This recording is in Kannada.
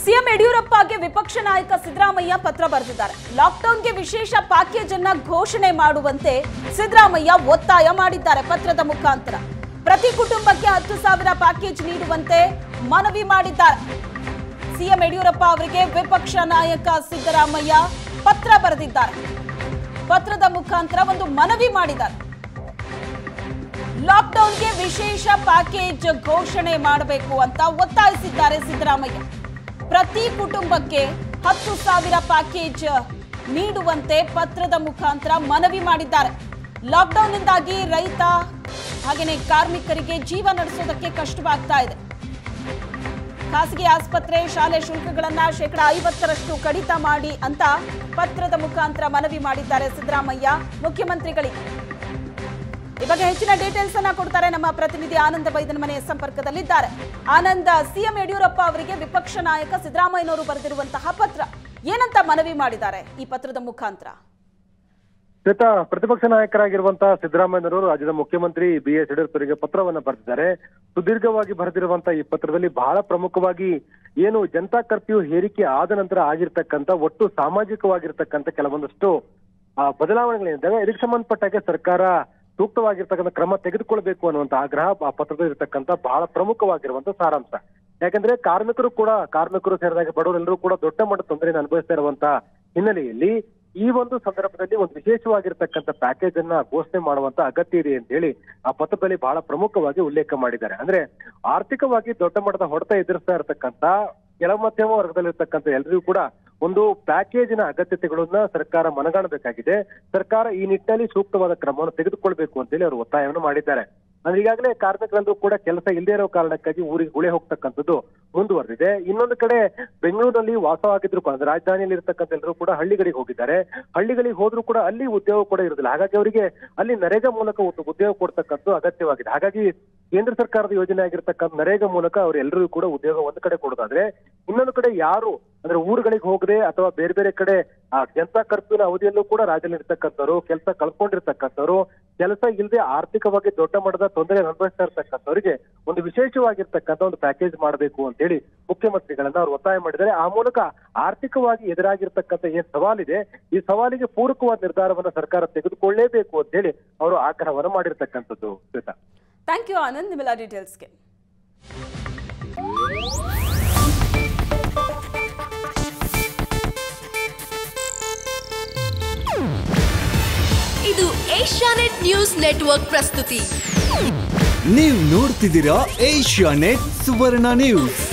ಸಿಎಂ ಯಡಿಯೂರಪ್ಪಗೆ ವಿಪಕ್ಷ ನಾಯಕ ಸಿದ್ದರಾಮಯ್ಯ ಪತ್ರ ಬರೆದಿದ್ದಾರೆ ಲಾಕ್ಡೌನ್ಗೆ ವಿಶೇಷ ಪ್ಯಾಕೇಜ್ ಅನ್ನ ಘೋಷಣೆ ಮಾಡುವಂತೆ ಸಿದ್ದರಾಮಯ್ಯ ಒತ್ತಾಯ ಮಾಡಿದ್ದಾರೆ ಪತ್ರದ ಮುಖಾಂತರ ಪ್ರತಿ ಕುಟುಂಬಕ್ಕೆ ಹತ್ತು ಸಾವಿರ ಪ್ಯಾಕೇಜ್ ನೀಡುವಂತೆ ಮನವಿ ಮಾಡಿದ್ದಾರೆ ಸಿಎಂ ಯಡಿಯೂರಪ್ಪ ಅವರಿಗೆ ವಿಪಕ್ಷ ನಾಯಕ ಸಿದ್ದರಾಮಯ್ಯ ಪತ್ರ ಬರೆದಿದ್ದಾರೆ ಪತ್ರದ ಮುಖಾಂತರ ಒಂದು ಮನವಿ ಮಾಡಿದ್ದಾರೆ ಲಾಕ್ಡೌನ್ಗೆ ವಿಶೇಷ ಪ್ಯಾಕೇಜ್ ಘೋಷಣೆ ಮಾಡಬೇಕು ಅಂತ ಒತ್ತಾಯಿಸಿದ್ದಾರೆ ಸಿದ್ದರಾಮಯ್ಯ ಪ್ರತಿ ಕುಟುಂಬಕ್ಕೆ ಹತ್ತು ಸಾವಿರ ಪ್ಯಾಕೇಜ್ ನೀಡುವಂತೆ ಪತ್ರದ ಮುಖಾಂತರ ಮನವಿ ಮಾಡಿದ್ದಾರೆ ಲಾಕ್ಡೌನ್ನಿಂದಾಗಿ ರೈತ ಹಾಗೆಯೇ ಕಾರ್ಮಿಕರಿಗೆ ಜೀವ ನಡೆಸೋದಕ್ಕೆ ಕಷ್ಟವಾಗ್ತಾ ಇದೆ ಖಾಸಗಿ ಆಸ್ಪತ್ರೆ ಶಾಲೆ ಶುಲ್ಕಗಳನ್ನ ಶೇಕಡ ಐವತ್ತರಷ್ಟು ಕಡಿತ ಮಾಡಿ ಅಂತ ಪತ್ರದ ಮುಖಾಂತರ ಮನವಿ ಮಾಡಿದ್ದಾರೆ ಸಿದ್ದರಾಮಯ್ಯ ಮುಖ್ಯಮಂತ್ರಿಗಳಿಗೆ ಈ ಬಗ್ಗೆ ಹೆಚ್ಚಿನ ಡೀಟೇಲ್ಸ್ ಅನ್ನ ಕೊಡ್ತಾರೆ ನಮ್ಮ ಪ್ರತಿನಿಧಿ ಆನಂದ ಬೈದನ ಮನೆಯ ಸಂಪರ್ಕದಲ್ಲಿದ್ದಾರೆ ಆನಂದ ಸಿಎಂ ಯಡಿಯೂರಪ್ಪ ಅವರಿಗೆ ವಿಪಕ್ಷ ನಾಯಕ ಸಿದ್ದರಾಮಯ್ಯನವರು ಬರೆದಿರುವಂತಹ ಪತ್ರ ಏನಂತ ಮನವಿ ಮಾಡಿದ್ದಾರೆ ಈ ಪತ್ರದ ಮುಖಾಂತರ ಶ್ವೇತ ಪ್ರತಿಪಕ್ಷ ನಾಯಕರಾಗಿರುವಂತಹ ಸಿದ್ದರಾಮಯ್ಯನವರು ರಾಜ್ಯದ ಮುಖ್ಯಮಂತ್ರಿ ಬಿ ಎಸ್ ಯಡಿಯೂರಪ್ಪರಿಗೆ ಪತ್ರವನ್ನ ಬರೆದಿದ್ದಾರೆ ಸುದೀರ್ಘವಾಗಿ ಬರೆದಿರುವಂತಹ ಈ ಪತ್ರದಲ್ಲಿ ಬಹಳ ಪ್ರಮುಖವಾಗಿ ಏನು ಜನತಾ ಕರ್ಫ್ಯೂ ಹೇರಿಕೆ ಆದ ನಂತರ ಆಗಿರ್ತಕ್ಕಂಥ ಒಟ್ಟು ಸಾಮಾಜಿಕವಾಗಿರ್ತಕ್ಕಂಥ ಕೆಲವೊಂದಷ್ಟು ಆ, ಬದಲಾವಣೆಗಳೇನಿದ್ದಾವೆ ಇದಕ್ಕೆ ಸಂಬಂಧಪಟ್ಟಾಗೆ ಸರ್ಕಾರ ಸೂಕ್ತವಾಗಿರ್ತಕ್ಕಂಥ ಕ್ರಮ ತೆಗೆದುಕೊಳ್ಬೇಕು ಅನ್ನುವಂತ ಆಗ್ರಹ ಆ ಪತ್ರದಲ್ಲಿ ಇರತಕ್ಕಂಥ ಬಹಳ ಪ್ರಮುಖವಾಗಿರುವಂತ ಸಾರಾಂಶ ಯಾಕಂದ್ರೆ ಕಾರ್ಮಿಕರು ಕೂಡ ಕಾರ್ಮಿಕರು ಸೇರಿದಾಗ ಬಡವರೆಲ್ಲರೂ ಕೂಡ ದೊಡ್ಡ ಮಟ್ಟದ ತೊಂದರೆಯನ್ನು ಅನುಭವಿಸ್ತಾ ಇರುವಂತ ಹಿನ್ನೆಲೆಯಲ್ಲಿ ಈ ಒಂದು ಸಂದರ್ಭದಲ್ಲಿ ಒಂದು ವಿಶೇಷವಾಗಿರ್ತಕ್ಕಂಥ ಪ್ಯಾಕೇಜ್ ಅನ್ನ ಘೋಷಣೆ ಮಾಡುವಂತ ಅಗತ್ಯ ಇದೆ ಅಂತ ಹೇಳಿ ಆ ಪತ್ರದಲ್ಲಿ ಬಹಳ ಪ್ರಮುಖವಾಗಿ ಉಲ್ಲೇಖ ಮಾಡಿದ್ದಾರೆ ಅಂದ್ರೆ ಆರ್ಥಿಕವಾಗಿ ದೊಡ್ಡ ಮಟ್ಟದ ಹೊಡೆತ ಎದುರಿಸ್ತಾ ಇರತಕ್ಕಂತ ಕೆಳ ಮಧ್ಯಮ ವರ್ಗದಲ್ಲಿರ್ತಕ್ಕಂಥ ಎಲ್ಲರಿಗೂ ಕೂಡ ಒಂದು ಪ್ಯಾಕೇಜಿನ ಅಗತ್ಯತೆಗಳನ್ನ ಸರ್ಕಾರ ಮನಗಾಣಬೇಕಾಗಿದೆ ಸರ್ಕಾರ ಈ ನಿಟ್ಟಿನಲ್ಲಿ ಸೂಕ್ತವಾದ ಕ್ರಮವನ್ನು ತೆಗೆದುಕೊಳ್ಬೇಕು ಅಂತೇಳಿ ಅವರು ಒತ್ತಾಯವನ್ನು ಮಾಡಿದ್ದಾರೆ ಅಂದ್ರೆ ಈಗಾಗಲೇ ಕಾರ್ಮಿಕರೆಲ್ಲರೂ ಕೂಡ ಕೆಲಸ ಇಲ್ಲದೆ ಇರೋ ಕಾರಣಕ್ಕಾಗಿ ಊರಿಗೆ ಗುಳೆ ಹೋಗ್ತಕ್ಕಂಥದ್ದು ಮುಂದುವರೆದಿದೆ ಇನ್ನೊಂದು ಕಡೆ ಬೆಂಗಳೂರಿನಲ್ಲಿ ವಾಸವಾಗಿದ್ರು ಕೂಡ ಅಂದ್ರೆ ರಾಜಧಾನಿಯಲ್ಲಿ ಇರ್ತಕ್ಕಂಥ ಎಲ್ಲರೂ ಕೂಡ ಹಳ್ಳಿಗಳಿಗೆ ಹೋಗಿದ್ದಾರೆ ಹಳ್ಳಿಗಳಿಗೆ ಹೋದ್ರೂ ಕೂಡ ಅಲ್ಲಿ ಉದ್ಯೋಗ ಕೂಡ ಇರುದಿಲ್ಲ ಹಾಗಾಗಿ ಅವರಿಗೆ ಅಲ್ಲಿ ನರೇಗಾ ಮೂಲಕ ಒಂದು ಉದ್ಯೋಗ ಕೊಡ್ತಕ್ಕಂಥದ್ದು ಅಗತ್ಯವಾಗಿದೆ ಹಾಗಾಗಿ ಕೇಂದ್ರ ಸರ್ಕಾರದ ಯೋಜನೆ ಆಗಿರ್ತಕ್ಕಂಥ ನರೇಗಾ ಮೂಲಕ ಅವರೆಲ್ಲರಿಗೂ ಕೂಡ ಉದ್ಯೋಗ ಒಂದು ಕಡೆ ಕೊಡೋದಾದ್ರೆ ಇನ್ನೊಂದು ಕಡೆ ಯಾರು ಅಂದ್ರೆ ಊರುಗಳಿಗೆ ಹೋಗದೆ ಅಥವಾ ಬೇರೆ ಬೇರೆ ಕಡೆ ಆ ಜನತಾ ಕರ್ಫ್ಯೂನ ಅವಧಿಯಲ್ಲೂ ಕೂಡ ರಾಜ್ಯದಲ್ಲಿ ಇರ್ತಕ್ಕಂಥವ್ರು ಕೆಲಸ ಕಳ್ಕೊಂಡಿರ್ತಕ್ಕಂಥವ್ರು ಕೆಲಸ ಇಲ್ಲದೆ ಆರ್ಥಿಕವಾಗಿ ದೊಡ್ಡ ಮಟ್ಟದ ತೊಂದರೆ ಅನುಭವಿಸ್ತಾ ಇರ್ತಕ್ಕಂಥವರಿಗೆ ಒಂದು ವಿಶೇಷವಾಗಿರ್ತಕ್ಕಂಥ ಒಂದು ಪ್ಯಾಕೇಜ್ ಮಾಡಬೇಕು ಅಂತ ಹೇಳಿ ಮುಖ್ಯಮಂತ್ರಿಗಳನ್ನ ಅವರು ಒತ್ತಾಯ ಮಾಡಿದ್ದಾರೆ ಆ ಮೂಲಕ ಆರ್ಥಿಕವಾಗಿ ಎದುರಾಗಿರ್ತಕ್ಕಂಥ ಏನ್ ಸವಾಲಿದೆ ಈ ಸವಾಲಿಗೆ ಪೂರಕವಾದ ನಿರ್ಧಾರವನ್ನ ಸರ್ಕಾರ ತೆಗೆದುಕೊಳ್ಳೇಬೇಕು ಅಂತ ಹೇಳಿ ಅವರು ಆಗ್ರಹವನ್ನು ಮಾಡಿರ್ತಕ್ಕಂಥದ್ದು ಶ್ವೇತಾ ಥ್ಯಾಂಕ್ ಯು ಆನಂದ್ ನಿಮ್ಮೆಲ್ಲ ಡೀಟೇಲ್ಸ್ಗೆ ಇದು ಏಷ್ಯಾನೆಟ್ ನ್ಯೂಸ್ ನೆಟ್ವರ್ಕ್ ಪ್ರಸ್ತುತಿ ನೀವು ನೋಡ್ತಿದ್ದೀರಾ ಏಷ್ಯಾ ನೆಟ್ ಸುವರ್ಣ ನ್ಯೂಸ್